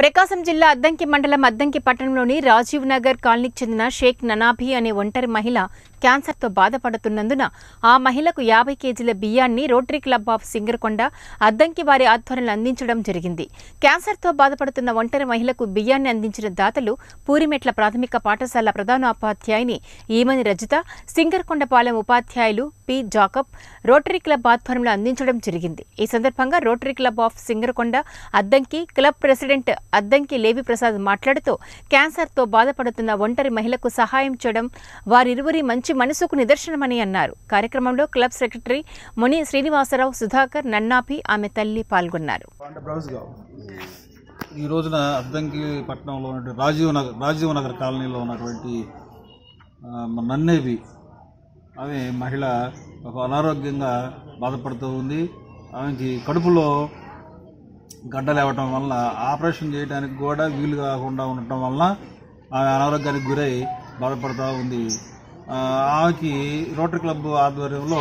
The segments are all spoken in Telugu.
ప్రకాశం జిల్లా అద్దంకి మండలం అద్దంకి పట్టణంలోని రాజీవ్ నగర్ కాలనీకి చెందిన షేక్ ననాభి అనే ఒంటరి మహిళ క్యాన్సర్తో బాధపడుతున్నందున ఆ మహిళకు యాభై కేజీల బియ్యాన్ని Rotary club of Singarakonda Addanki వారి ఆధ్వర్యంలో అందించడం జరిగింది క్యాన్సర్తో బాధపడుతున్న ఒంటరి మహిళకు బియ్యాన్ని అందించిన దాతలు పూరిమెట్ల ప్రాథమిక పాఠశాల ప్రధానోపాధ్యాయుని ఈమని రజిత సింగరకొండపాలెం ఉపాధ్యాయులు పి జాకబ్ రోటరీ క్లబ్ ఆధ్వర్యంలో అందించడం జరిగింది ఈ సందర్భంగా Rotary club of Singarakonda Addanki club president Addanki Levi Prasad మాట్లాడుతూ క్యాన్సర్తో బాధపడుతున్న ఒంటరి మహిళకు సహాయం చేయడం వారిరువురి మంచి మనసుకు నిదర్శనమని అన్నారు కార్యక్రమంలో క్లబ్ సెక్రటరీ ముని శ్రీనివాసరావు సుధాకర్ నన్నాపి ఆమె తల్లి పాల్గొన్నారు అంటే బ్రౌజ్ కావు ఈ రోజున అద్దంకి పట్టణంలో ఉన్నటువంటి రాజీవ్ నగర్ రాజీవ్ నగర్ కాలనీలో ఉన్నటువంటి ఆ, మన నన్నేవి ఆమె మహిళ ఒక అనారోగ్యంగా బాధపడుతూ ఉంది ఆమెకి కడుపులో గడ్డలేవటం వల్ల ఆపరేషన్ చేయడానికి కూడా వీలు కాకుండా ఉండటం వల్ల ఆమె అనారోగ్యానికి గురై బాధపడుతూ ఉంది ఆ, ఆమెకి రోటరీ క్లబ్ ఆధ్వర్యంలో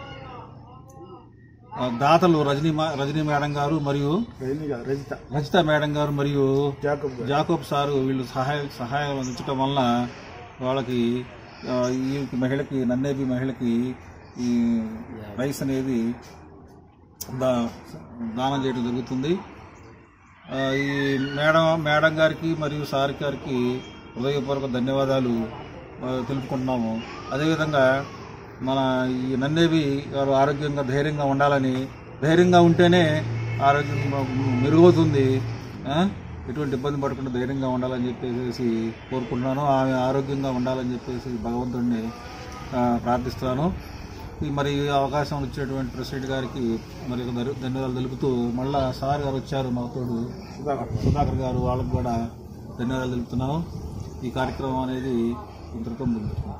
ఆ, దాతలు రజనీ మా- రజనీ మేడం గారు మరియు రజిత రజిత మేడం గారు మరియు జాకబ్ జాకోబ్ సారు వీళ్ళు సహాయ సహాయం అందించడం వలన వాళ్ళకి ఆ, ఈ మహిళకి నన్నేబి మహిళకి ఈ రైస్ అనేది దా దానం చేయడం జరుగుతుంది ఆ, ఈ మేడం మేడం గారికి మరియు సార్ గారికి హృదయపూర్వక ధన్యవాదాలు ఆ, తెలుపుకుంటున్నాము అదేవిధంగా మన ఈ నన్నేవి గారు ఆరోగ్యంగా ధైర్యంగా ఉండాలని ధైర్యంగా ఉంటేనే ఆరోగ్యం మెరుగవుతుంది ఆ? ఎటువంటి ఇబ్బంది పడకుండా ధైర్యంగా ఉండాలని చెప్పేసి కోరుకుంటున్నాను ఆమె ఆరోగ్యంగా ఉండాలని చెప్పేసి భగవంతుడిని ఆ, ప్రార్థిస్తున్నాను ఈ మరి ఈ అవకాశం ఇచ్చినటువంటి ప్రెసిడెంట్ గారికి మరి ఒక ధన్య- ధన్యవాదాలు తెలుపుతూ మళ్ళా సార్ గారు వచ్చారు మా తోడు సుధాకర్ సుధాకర్ గారు వాళ్ళకు కూడా ధన్యవాదాలు తెలుపుతున్నాను ఈ కార్యక్రమం అనేది ఇంతటితో ముగిస్తున్నాం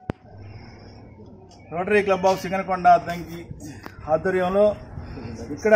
Rotary club of Singanakonda Addanki ఆధ్వర్యంలో ఇక్కడ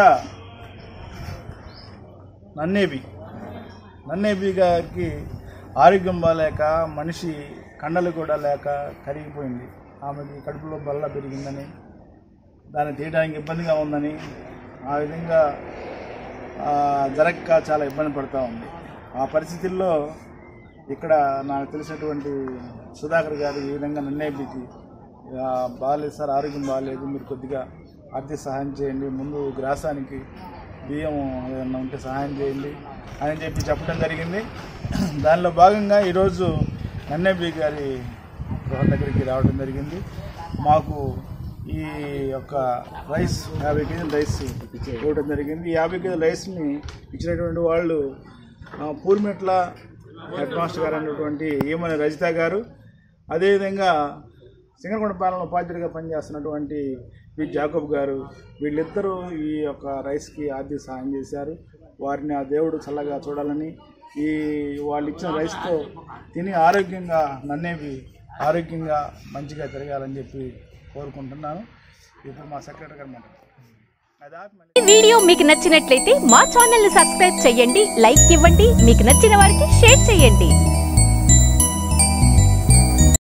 నన్నేబి నన్నేబి గారికి ఆరోగ్యం బాగాలేక మనిషి కండలు కూడా లేక కరిగిపోయింది ఆమెకి కడుపులో బల్ల పెరిగిందని దాన్ని తీయడానికి ఇబ్బందిగా ఉందని ఆ విధంగా ఆ, జరగక చాలా ఇబ్బంది పడుతూ ఉంది ఆ పరిస్థితుల్లో ఇక్కడ నాకు తెలిసినటువంటి సుధాకర్ గారు ఈ విధంగా నన్నేబికి ఆ, బాగాలేదు సార్ ఆరోగ్యం బాగాలేదు మీరు కొద్దిగా ఆర్థిక సహాయం చేయండి ముందు గ్రాసానికి బియ్యం ఏదైనా ఉంటే సహాయం చేయండి అని చెప్పి చెప్పడం జరిగింది దానిలో భాగంగా ఈరోజు నన్నేబి గారి గృహ దగ్గరికి రావడం జరిగింది మాకు ఈ యొక్క రైస్ యాభై కేజీల రైస్ ఇవ్వడం జరిగింది ఈ యాభై కేజీల రైస్ని ఇచ్చినటువంటి వాళ్ళు ఆ, పూర్మెట్ల హెడ్ మాస్టర్ గారు అన్నటువంటి ఏమని రజిత గారు అదేవిధంగా సింగరకొండ పాలన ఉపాధ్యాయుడిగా పనిచేస్తున్నటువంటి వి జాకబ్ గారు వీళ్ళిద్దరూ ఈ యొక్క రైస్కి ఆర్థిక సహాయం చేశారు వారిని ఆ దేవుడు చల్లగా చూడాలని ఈ వాళ్ళు ఇచ్చిన రైస్తో తిని ఆరోగ్యంగా నన్నేవి ఆరోగ్యంగా మంచిగా తిరగాలని చెప్పి కోరుకుంటున్నాను ఇప్పుడు మా సెక్రటరీ గారు మాట్లాడతారు అది ఆపి మళ్ళీ ఈ వీడియో మీకు నచ్చినట్లయితే మా ఛానల్ ని సబ్స్క్రైబ్ చేయండి లైక్ ఇవ్వండి మీకు నచ్చిన వారికి షేర్ చేయండి